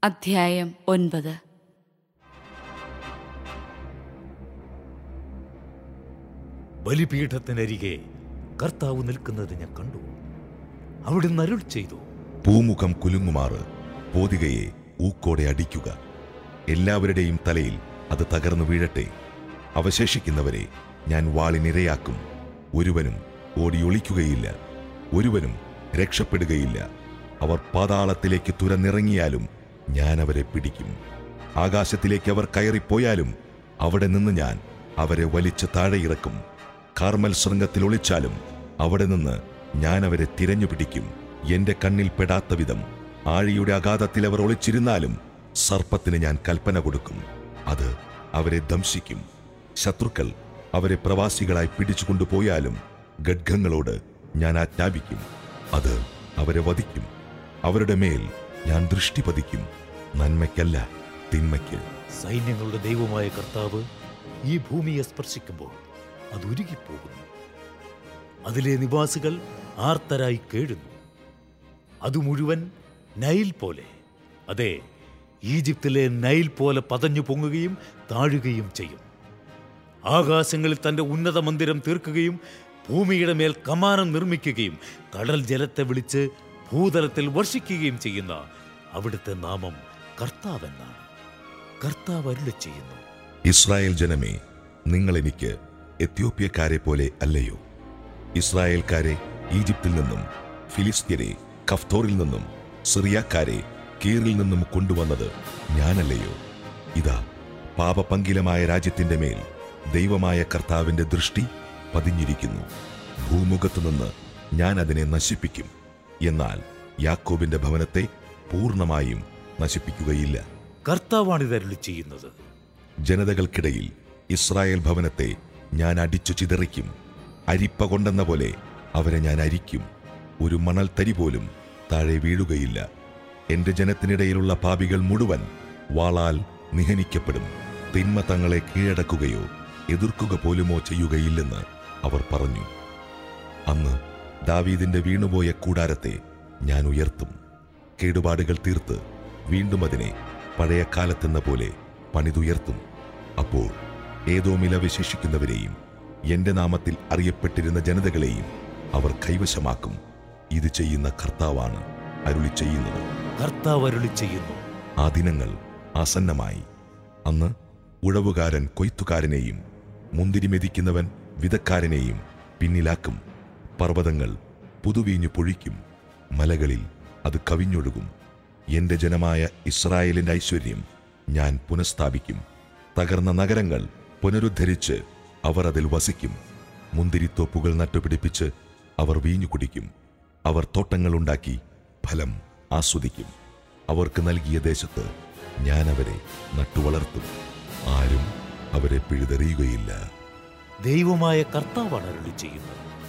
അധ്യായം ഒൻപത് ബലിപീഠത്തിനരികെ കർത്താവ് നിൽക്കുന്നത് ഞാൻ കണ്ടു അവിടുന്ന് അരുൾ ചെയ്തു പൂമുഖം കുലുങ്ങുമാറ് പോതികയെ ഊക്കോടെ അടിക്കുക എല്ലാവരുടെയും തലയിൽ അത് തകർന്നു വീഴട്ടെ അവശേഷിക്കുന്നവരെ ഞാൻ വാളിനിരയാക്കും ഒരുവനും ഓടിയൊളിക്കുകയില്ല ഒരുവനും രക്ഷപ്പെടുകയില്ല അവർ പാതാളത്തിലേക്ക് തുരന്നിറങ്ങിയാലും ഞാൻ അവരെ പിടിക്കും ആകാശത്തിലേക്ക് അവർ കയറിപ്പോയാലും അവിടെ നിന്ന് ഞാൻ അവരെ വലിച്ച് താഴെയിറക്കും കാർമൽ ശൃംഗത്തിൽ ഒളിച്ചാലും അവിടെ നിന്ന് ഞാൻ അവരെ തിരഞ്ഞു പിടിക്കും എന്റെ കണ്ണിൽ പെടാത്ത വിധം ആഴിയുടെ അഗാധത്തിൽ അവർ ഒളിച്ചിരുന്നാലും സർപ്പത്തിന് ഞാൻ കൽപ്പന കൊടുക്കും അത് അവരെ ദംശിക്കും ശത്രുക്കൾ അവരെ പ്രവാസികളായി പിടിച്ചുകൊണ്ടുപോയാലും ഗഡ്ഗങ്ങളോട് ഞാൻ ആജ്ഞാപിക്കും അത് അവരെ വധിക്കും അവരുടെ മേൽ ഞാൻ ദൃഷ്ടി പതിക്കും നന്മയ്ക്കല്ല തിന്മയ്ക്ക് സൈന്യങ്ങളുടെ ദൈവമായ കർത്താവ് ഈ ഭൂമിയെ സ്പർശിക്കുമ്പോൾ അത് ഉരുകിപ്പോകുന്നു അതിലെ നിവാസികൾ ആർത്തരായി കേഴുന്നു അത് മുഴുവൻ നൈൽ പോലെ അതെ ഈജിപ്തിലെ നൈൽ പോലെ പതഞ്ഞു പൊങ്ങുകയും താഴുകയും ചെയ്യും ആകാശങ്ങളിൽ തന്റെ ഉന്നത മന്ദിരം തീർക്കുകയും ഭൂമിയുടെ മേൽ കമാനം നിർമ്മിക്കുകയും കടൽ ജലത്തെ വിളിച്ച് ഭൂതലത്തിൽ വർഷിക്കുകയും ചെയ്യുന്ന അവിടുത്തെ നാമം കർത്താവെന്നാണ് കർത്താവ് അരുളി ചെയ്യുന്നു ഇസ്രായേൽ ജനമേ നിങ്ങൾ എനിക്ക് എത്യോപ്യക്കാരെ പോലെ അല്ലയോ ഇസ്രായേൽക്കാരെ ഈജിപ്തിൽ നിന്നും ഫിലിസ്ത്യരെ കഫ്തോറിൽ നിന്നും സിറിയക്കാരെ കീറിൽ നിന്നും കൊണ്ടുവന്നത് ഞാനല്ലയോ ഇതാ പാപപങ്കിലമായ രാജ്യത്തിന്റെ മേൽ ദൈവമായ കർത്താവിന്റെ ദൃഷ്ടി പതിഞ്ഞിരിക്കുന്നു ഭൂമുഖത്തു നിന്ന് ഞാൻ അതിനെ നശിപ്പിക്കും എന്നാൽ യാക്കോബിന്റെ ഭവനത്തെ പൂർണ്ണമായും നശിപ്പിക്കുകയില്ല കർത്താവാണിത് അരുളി ചെയ്യുന്നത് ജനതകൾക്കിടയിൽ ഇസ്രായേൽ ഭവനത്തെ ഞാൻ അടിച്ചു ചിതറിക്കും അരിപ്പ കൊണ്ടെന്ന പോലെ അവരെ ഞാൻ അരിക്കും ഒരു മണൽത്തരി പോലും താഴെ വീഴുകയില്ല എന്റെ ജനത്തിനിടയിലുള്ള പാപികൾ മുഴുവൻ വാളാൽ നിഹനിക്കപ്പെടും തിന്മ തങ്ങളെ കീഴടക്കുകയോ എതിർക്കുക പോലുമോ ചെയ്യുകയില്ലെന്ന് അവർ പറഞ്ഞു അന്ന് ദാവീദിന്റെ വീണുപോയ കൂടാരത്തെ ഞാൻ ഉയർത്തും കേടുപാടുകൾ തീർത്ത് വീണ്ടും അതിനെ പഴയ കാലത്തെന്ന പോലെ പണിതുയർത്തും അപ്പോൾ ഏതോമില വിശേഷിക്കുന്നവരെയും എന്റെ നാമത്തിൽ അറിയപ്പെട്ടിരുന്ന ജനതകളെയും അവർ കൈവശമാക്കും ഇത് ചെയ്യുന്ന കർത്താവാണ് അരുളി ചെയ്യുന്നത് കർത്താവ് അരുളി ചെയ്യുന്നു ആ ദിനങ്ങൾ ആസന്നമായി അന്ന് ഉഴവുകാരൻ കൊയ്ത്തുകാരനെയും മുന്തിരി മെതിക്കുന്നവൻ വിതക്കാരനെയും പിന്നിലാക്കും പർവ്വതങ്ങൾ പുതുവീഞ്ഞു പൊഴിക്കും മലകളിൽ അത് കവിഞ്ഞൊഴുകും എന്റെ ജനമായ ഇസ്രായേലിന്റെ ഐശ്വര്യം ഞാൻ പുനഃസ്ഥാപിക്കും തകർന്ന നഗരങ്ങൾ പുനരുദ്ധരിച്ച് അവർ അതിൽ വസിക്കും മുന്തിരിത്തോപ്പുകൾ നട്ടുപിടിപ്പിച്ച് അവർ വീഞ്ഞു കുടിക്കും അവർ തോട്ടങ്ങളുണ്ടാക്കി ഫലം ആസ്വദിക്കും അവർക്ക് നൽകിയ ദേശത്ത് ഞാൻ അവരെ നട്ടുവളർത്തും ആരും അവരെ പിഴുതെറിയുകയില്ല ദൈവമായ കർത്താവാണ് അരുളി ചെയ്യുന്നത്